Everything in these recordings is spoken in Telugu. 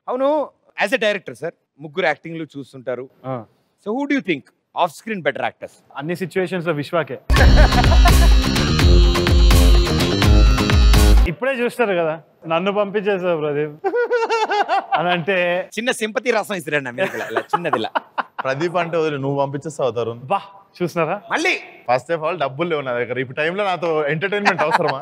అవును యాజ్ ఎ డైరెక్టర్ సార్ ముగ్గురు యాక్టింగ్లు చూస్తుంటారు so who do think of screen better actors అన్ని సిచ్యువేషన్స్ లో విశ్వాకే ఇప్పుడే చూస్తారు కదా నన్ను పంపించేసావు ప్రదీప్ అని అంటే చిన్న సింపతి రసం ఇస్తారండి అమెరికా ఇలా చిన్నది ఇలా ప్రదీప్ అంటే వదిలే నువ్వు పంపించేస్తావు తరుణ్ బా చూస్తున్నారా మళ్ళీ ఫస్ట్ ఆఫ్ ఆల్ డబ్బులు లేవు నా దగ్గర ఇప్పుడు టైంలో నాతో ఎంటర్టైన్మెంట్ అవసరమా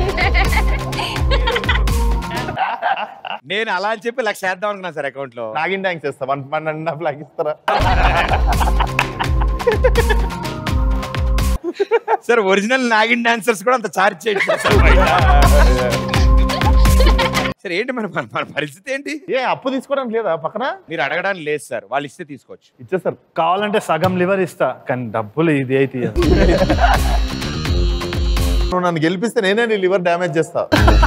నేను అలా అని చెప్పి లక్ష వేద్దాం అనుకున్నాను సార్ అకౌంట్ లో నాగిన్ ట్యాంక్స్ ఇస్తా one one and half lakh ఇస్తారా సార్ ఒరిజినల్ నాగిన్ డాన్సర్స్ కూడా అంత చార్జ్ చేయట్లేదు సార్ బయట. సార్ ఏంటి మన మన- మన పరిస్థితి ఏంటి ఏ అప్పు తీసుకోవడానికి లేదా పక్కన మీరు అడగడానికి లేదు సార్ వాళ్ళు ఇస్తే తీసుకోవచ్చు ఇచ్చేస్తారు కావాలంటే సగం లివర్ ఇస్తా కానీ డబ్బులు ఇది అయితే ఇయ్యను. నువ్వు నన్ను గెలిపిస్తే నేనే నీ లివర్ డ్యామేజ్ చేస్తా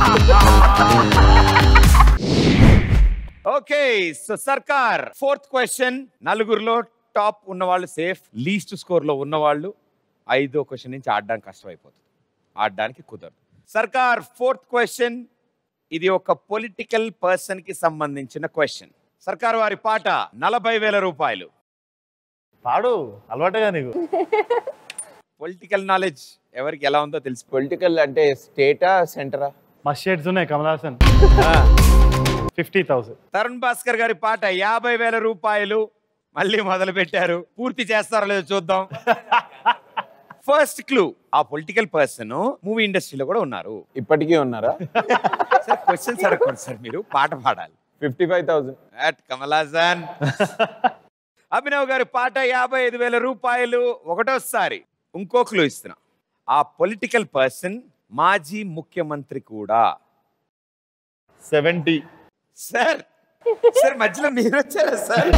okay so Sarkar fourth question నలుగురిలో టాప్ ఉన్న వాళ్ళు సేఫ్ లీస్ట్ స్కోర్ లో ఉన్న వాళ్ళు ఐదో క్వశ్చన్ నుంచి ఆడడానికి కష్టమైపోతుంది ఆడడానికి కుదరదు సర్కార్ ఫోర్త్ క్వశ్చన్ ఇది ఒక పొలిటికల్ పర్సన్ కి సంబంధించిన క్వశ్చన్ సర్కార్ వారి పాట నలభై వేల రూపాయలు పాడు అలవాటుగా నీకు పొలిటికల్ నాలెడ్జ్ ఎవరికి ఎలా ఉందో తెలిసి పొలిటికల్ అంటే స్టేటా సెంటరా మస్త్ షేడ్స్ ఉన్నాయి కమల్ హాసన్ ఫిఫ్టీ థౌసండ్ తరుణ్ భాస్కర్ గారి పాట యాభై వేల రూపాయలు మళ్ళీ మొదలు పెట్టారు పూర్తి చేస్తారో లేదో చూద్దాం ఫస్ట్ క్లూ ఆ పొలిటికల్ పర్సన్ మూవీ ఇండస్ట్రీలో కూడా ఉన్నారు ఇప్పటికీ ఉన్నారా సార్ క్వశ్చన్స్ అడగకూడదు సార్ మీరు పాట పాడాలి fifty five thousand at Kamal Haasan Abhinav గారి పాట యాభై ఐదు వేల రూపాయలు ఒకటోసారి ఇంకో క్లూ ఇస్తున్నా ఆ పొలిటికల్ పర్సన్ మాజీ ముఖ్యమంత్రి కూడా సెవెంటీ సార్ సార్ మధ్యలో మీరు వచ్చారా సార్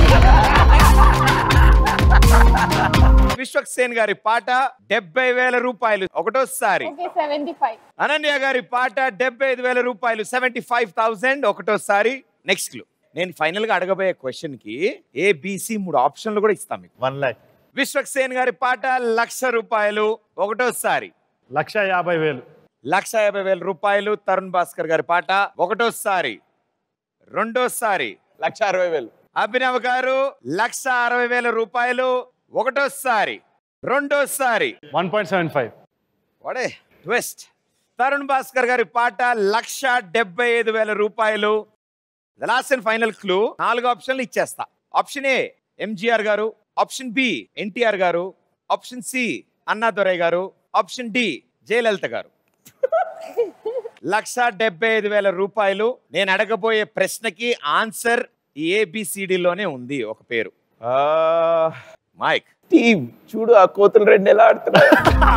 విశ్వక్ సేన్ గారి పాట డెబ్బై వేల రూపాయలు ఒకటోసారి ఓకే సెవెంటీ ఫైవ్ అనన్య గారి పాట డెబ్బై ఐదు వేల రూపాయలు సెవెంటీ ఫైవ్ థౌసండ్ ఒకటోసారి నెక్స్ట్ క్లూ నేను ఫైనల్ గా అడగబోయే క్వశ్చన్ కి ఏబిసి మూడు ఆప్షన్లు కూడా ఇస్తాం మీకు వన్ ల్యాక్ విశ్వక్ సేన్ గారి పాట లక్ష రూపాయలు ఒకటోసారి లక్ష యాభై వేలు లక్ష యాభై వేల రూపాయలు తరుణ్ భాస్కర్ గారి పాట ఒకటోసారి రెండోసారి లక్ష అరవై వేలు అభినవ్ గారు లక్ష అరవై వేల రూపాయలు ఒకటోసారి రెండోసారి వన్ పాయింట్ సెవెన్ ఫైవ్ వాడే ట్విస్ట్ తరుణ్ భాస్కర్ గారి పాట లక్ష డెబ్బై ఐదు వేల రూపాయలు లాస్ట్ అండ్ ఫైనల్ క్లూ నాలుగు ఆప్షన్లు ఇచ్చేస్తా ఆప్షన్ ఏ ఎంజిఆర్ గారు ఆప్షన్ బి ఎన్టీఆర్ గారు ఆప్షన్ సి అన్నాదొరై గారు ఆప్షన్ డి జయలలిత గారు లక్ష డెబ్బై ఐదు వేల రూపాయలు నేను అడగబోయే ప్రశ్నకి ఆన్సర్ ఏబిసిడిలోనే ఉంది ఒక పేరు మైక్ టీమ్ చూడు ఆ కోతులు రెండు ఎలా ఆడుతున్నాయి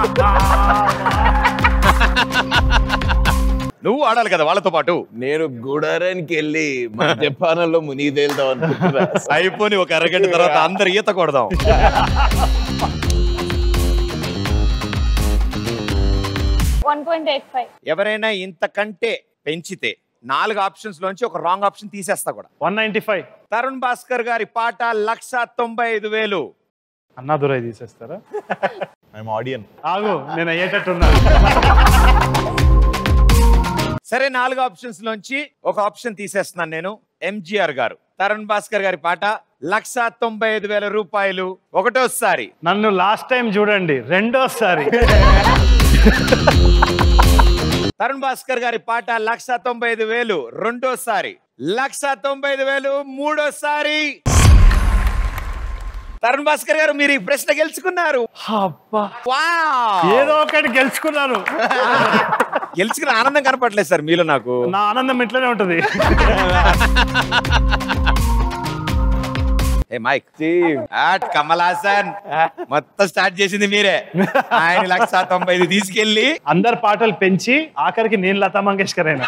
నువ్వు ఆడాలి కదా వాళ్ళతో పాటు నేను గుడారానికి వెళ్ళి మద్యపానంలో మునిగి తేలుదాం అనుకుంటున్నా అయిపోయి ఒక అరగంట తర్వాత అందరు ఈత కొడదాం వన్ పాయింట్ ఎయిట్ ఫైవ్ ఎవరైనా ఇంతకంటే పెంచితే నాలుగు ఆప్షన్స్ లోంచి ఒక రాంగ్ ఆప్షన్ తీసేస్తా కూడా one ninety five Tarun Bhaskar గారి పాట లక్ష తొంభై ఐదు వేలు అన్నా దురై తీసేస్తారా ఐఎమ్ ఆడియన్ ఆగు నేను అయ్యేటట్టున్నా సరే నాలుగు ఆప్షన్స్ లోంచి ఒక ఆప్షన్ తీసేస్తున్నాను నేను ఎంజిఆర్ గారు తరుణ్ భాస్కర్ గారి పాట లక్ష తొంభై ఐదు వేల రూపాయలు ఒకటోసారి నన్ను లాస్ట్ టైం చూడండి రెండోసారి తరుణ్ భాస్కర్ గారి పాట లక్ష తొంభై ఐదు వేలు రెండోసారి లక్ష తొంభై ఐదు వేలు మూడోసారి తరుణ్ భాస్కర్ గారు మీరు ఈ ప్రశ్న గెలుచుకున్నారు అబ్బా వావ్! ఏదో ఒకటి గెలుచుకున్నాను గెలుచుకున్న ఆనందం కనపడలేదు సార్ మీలో నాకు నా ఆనందం ఇట్లనే ఉంటది ఏ మైక్ అట్ కమల్ హాసన్ మొత్తం స్టార్ట్ చేసింది మీరే ఆయన లక్ష తొంభై ఐదు తీసుకెళ్ళి అందరు పాటలు పెంచి ఆఖరికి నేను లతా మంగేష్కర్ అయినా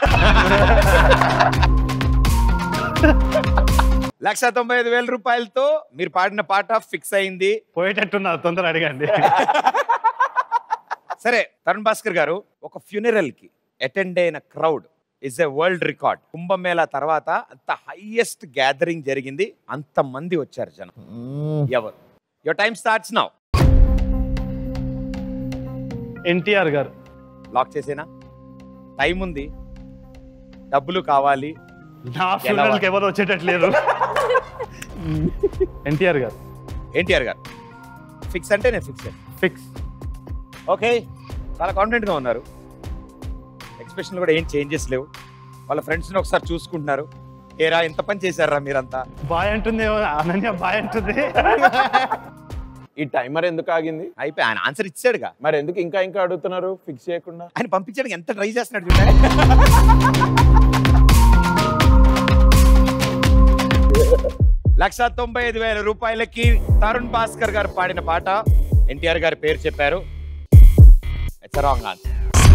లక్ష తొంభై ఐదు వేల రూపాయలతో మీరు పాడిన పాట ఫిక్స్ అయింది పోయేటట్టున్నా తొందర అడగండి సరే తరుణ్ భాస్కర్ గారు ఒక ఫ్యూనరల్ కి అటెండ్ అయిన crowd is a world record Kumbh Mela తర్వాత అంత హైయెస్ట్ గ్యాదరింగ్ జరిగింది అంత మంది వచ్చారు జనం ఎవరు your time starts now NTR గారు లాక్ చేసేనా టైం ఉంది డబ్బులు కావాలి నా ఫ్యూనరల్కి ఎవరు వచ్చేటట్లేరు ఎన్టీఆర్ గారు ఎన్టీఆర్ గారు ఫిక్స్ అంటే నేను ఫిక్స్ ఫిక్స్ ఓకే చాలా కాన్ఫిడెంట్గా ఉన్నారు ఎక్స్ప్రెషన్ కూడా ఏం చేంజెస్ లేవు వాళ్ళ ఫ్రెండ్స్ని ఒకసారి చూసుకుంటున్నారు ఏరా ఎంత పని చేశారా మీరంతా బాయ్ అంటుంది అనన్య బాయ్ అంటుంది ఈ టైమర్ ఎందుకు ఆగింది అయిపోయి ఆయన ఆన్సర్ ఇచ్చాడుగా మరి ఎందుకు ఇంకా ఇంకా అడుగుతున్నారు ఫిక్స్ చేయకుండా ఆయన పంపించడానికి ఎంత ట్రై చేస్తున్నాడు చూడండి లక్ష తొంభై ఐదు వేల రూపాయలకి తరుణ్ భాస్కర్ గారు పాడిన పాట ఎన్టీఆర్ గారి పేరు చెప్పారు ఇట్స్ రాంగ్ ఆన్సర్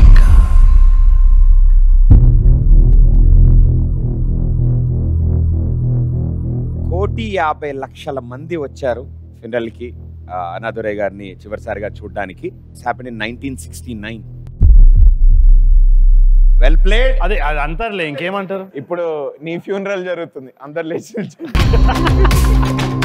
కోటి యాభై లక్షల మంది వచ్చారు ఫినల్ కి అనాదురై గారిని చివరిసారిగా చూడడానికి happen in nineteen sixty nine well played అదే అది అంటారులే ఇంకేమంటారు ఇప్పుడు నీ ఫ్యూనరల్ జరుగుతుంది అందరు లేచి నిల్చోండి.